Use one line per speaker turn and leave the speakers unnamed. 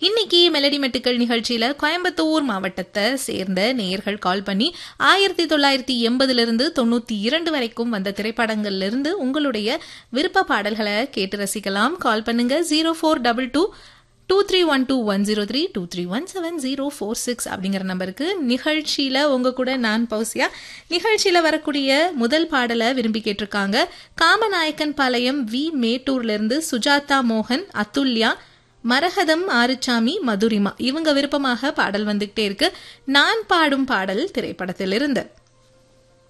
இன்னைக்கு மெலடி மெட்டுக்கள் நிகழ்ச்சியில கோயம்புத்தூர் மாவட்டத்தை சேர்ந்த நேயர்கள் கால் பண்ணி ஆயிரத்தி தொள்ளாயிரத்தி எண்பதுல இருந்து தொண்ணூத்தி இரண்டு வரைக்கும் வந்த திரைப்படங்கள்ல இருந்து உங்களுடைய விருப்ப பாடல்களை கேட்டு ரசிக்கலாம் கால் பண்ணுங்க zero four double two two three one two one zero three two three one seven zero four six அப்படிங்கிற நம்பருக்கு நிகழ்ச்சியில் உங்கள் கூட நான் பௌசியா நிகழ்ச்சியில் வரக்கூடிய முதல் பாடலை விரும்பி கேட்டிருக்காங்க காமநாயக்கன் பாளையம் வி மேட்டூர்லேருந்து சுஜாதா மோகன் அத்துல்யா மரகதம் ஆறுச்சாமி மதுரிமா இவங்க விருப்பமாக பாடல் வந்துகிட்டே இருக்கு நான் பாடும் பாடல் திரைப்படத்திலிருந்து